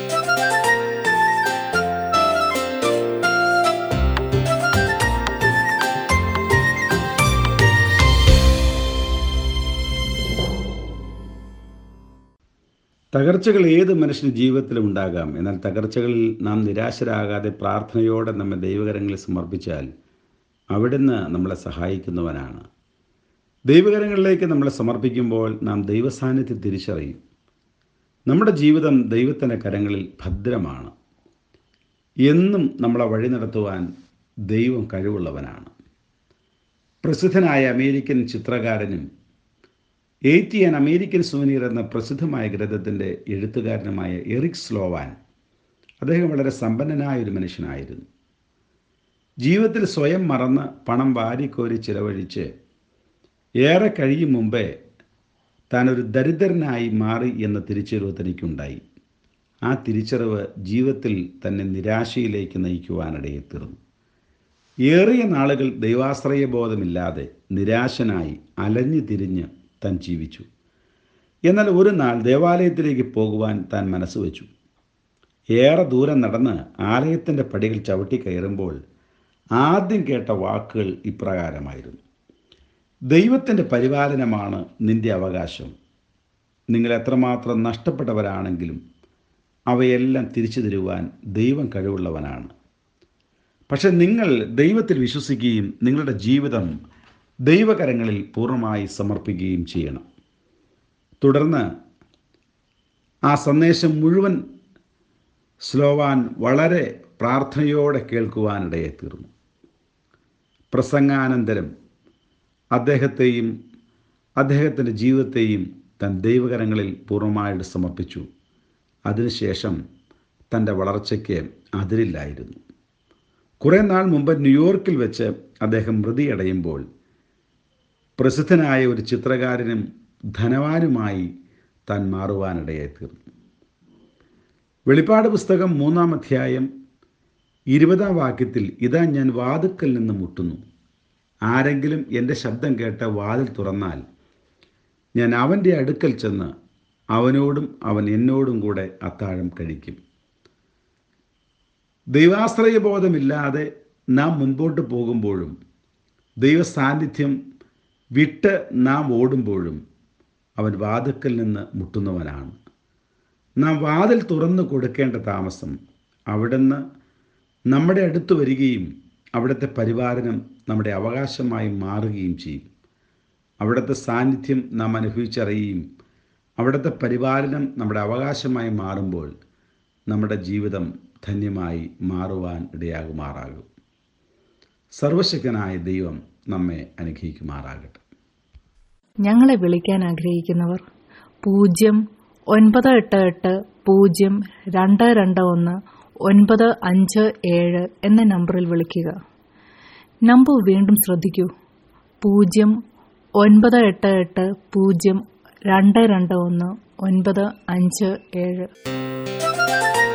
തകർച്ചകൾ ഏത് മനുഷ്യന് ജീവിതത്തിലും ഉണ്ടാകാം എന്നാൽ തകർച്ചകളിൽ നാം നിരാശരാകാതെ പ്രാർത്ഥനയോടെ നമ്മെ ദൈവകരങ്ങളിൽ സമർപ്പിച്ചാൽ അവിടുന്ന് നമ്മളെ സഹായിക്കുന്നവനാണ് ദൈവകരങ്ങളിലേക്ക് നമ്മളെ സമർപ്പിക്കുമ്പോൾ നാം ദൈവസാന്നിധ്യം തിരിച്ചറിയും നമ്മുടെ ജീവിതം ദൈവത്തിൻ്റെ കരങ്ങളിൽ ഭദ്രമാണ് എന്നും നമ്മളെ വഴി നടത്തുവാൻ ദൈവം കഴിവുള്ളവനാണ് പ്രസിദ്ധനായ അമേരിക്കൻ ചിത്രകാരനും എയ്റ്റി ആൻ അമേരിക്കൻ സുവനീർ എന്ന പ്രസിദ്ധമായ ഗ്രന്ഥത്തിൻ്റെ എഴുത്തുകാരനുമായ എറിക് സ്ലോവാൻ അദ്ദേഹം വളരെ സമ്പന്നനായ ഒരു മനുഷ്യനായിരുന്നു ജീവിതത്തിൽ സ്വയം മറന്ന് പണം വാരിക്കോരി ചിലവഴിച്ച് ഏറെ കഴിയും മുമ്പേ താൻ ഒരു ദരിദ്രനായി മാറി എന്ന തിരിച്ചറിവ് തനിക്കുണ്ടായി ആ തിരിച്ചറിവ് ജീവിതത്തിൽ തന്നെ നിരാശയിലേക്ക് നയിക്കുവാനിടയിൽ തീർന്നു ഏറിയ നാളുകൾ ദൈവാശ്രയ ബോധമില്ലാതെ നിരാശനായി അലഞ്ഞു തിരിഞ്ഞ് താൻ ജീവിച്ചു എന്നാൽ ഒരു നാൾ ദേവാലയത്തിലേക്ക് പോകുവാൻ താൻ മനസ്സ് വെച്ചു ഏറെ ദൂരം നടന്ന് ആലയത്തിൻ്റെ പടികൾ ചവിട്ടി കയറുമ്പോൾ ആദ്യം കേട്ട വാക്കുകൾ ഇപ്രകാരമായിരുന്നു ദൈവത്തിൻ്റെ പരിപാലനമാണ് നിന്റെ അവകാശം നിങ്ങൾ എത്രമാത്രം നഷ്ടപ്പെട്ടവരാണെങ്കിലും അവയെല്ലാം തിരിച്ചു തരുവാൻ ദൈവം കഴിവുള്ളവനാണ് പക്ഷെ നിങ്ങൾ ദൈവത്തിൽ വിശ്വസിക്കുകയും നിങ്ങളുടെ ജീവിതം ദൈവകരങ്ങളിൽ പൂർണ്ണമായി സമർപ്പിക്കുകയും ചെയ്യണം തുടർന്ന് ആ സന്ദേശം മുഴുവൻ സ്ലോവാൻ വളരെ പ്രാർത്ഥനയോടെ കേൾക്കുവാനിടയെ തീർന്നു പ്രസംഗാനന്തരം അദ്ദേഹത്തെയും അദ്ദേഹത്തിൻ്റെ ജീവിതത്തെയും തൻ ദൈവകരങ്ങളിൽ പൂർണ്ണമായിട്ട് സമർപ്പിച്ചു അതിനുശേഷം തൻ്റെ വളർച്ചയ്ക്ക് അതിരില്ലായിരുന്നു കുറേ നാൾ മുമ്പ് ന്യൂയോർക്കിൽ വെച്ച് അദ്ദേഹം മൃതിയടയുമ്പോൾ പ്രസിദ്ധനായ ഒരു ചിത്രകാരനും ധനവാനുമായി താൻ മാറുവാനിടയായി തീർന്നു വെളിപ്പാട് പുസ്തകം മൂന്നാം അധ്യായം ഇരുപതാം വാക്യത്തിൽ ഇതാ ഞാൻ വാതുക്കൽ നിന്ന് മുട്ടുന്നു ആരെങ്കിലും എൻ്റെ ശബ്ദം കേട്ട് വാതിൽ തുറന്നാൽ ഞാൻ അവൻ്റെ അടുക്കൽ ചെന്ന് അവനോടും അവൻ എന്നോടും കൂടെ അത്താഴം കഴിക്കും ദൈവാശ്രയബോധമില്ലാതെ നാം മുൻപോട്ട് പോകുമ്പോഴും ദൈവസാന്നിധ്യം വിട്ട് നാം ഓടുമ്പോഴും അവൻ വാതുക്കൽ നിന്ന് മുട്ടുന്നവനാണ് നാം വാതിൽ തുറന്നു കൊടുക്കേണ്ട താമസം അവിടുന്ന് നമ്മുടെ അടുത്ത് വരികയും അവിടുത്തെ പരിപാലനം നമ്മുടെ അവകാശമായി മാറുകയും ചെയ്യും അവിടുത്തെ സാന്നിധ്യം നാം അനുഭവിച്ചറിയുകയും അവിടുത്തെ പരിപാലനം നമ്മുടെ അവകാശമായി മാറുമ്പോൾ നമ്മുടെ ജീവിതം ധന്യമായി മാറുവാൻ ഇടയാകുമാറാകും സർവശക്തനായ ദൈവം നമ്മെ അനുഗ്രഹിക്കുമാറാകട്ടെ ഞങ്ങളെ വിളിക്കാൻ ആഗ്രഹിക്കുന്നവർ പൂജ്യം ഒൻപത് എട്ട് എട്ട് പൂജ്യം രണ്ട് രണ്ട് ഒന്ന് ഒൻപത് അഞ്ച് ഏഴ് എന്ന നമ്പറിൽ വിളിക്കുക നമ്പർ വീണ്ടും ശ്രദ്ധിക്കൂ പൂജ്യം ഒൻപത് എട്ട് എട്ട് പൂജ്യം രണ്ട് രണ്ട് ഒന്ന് ഒൻപത് അഞ്ച് ഏഴ്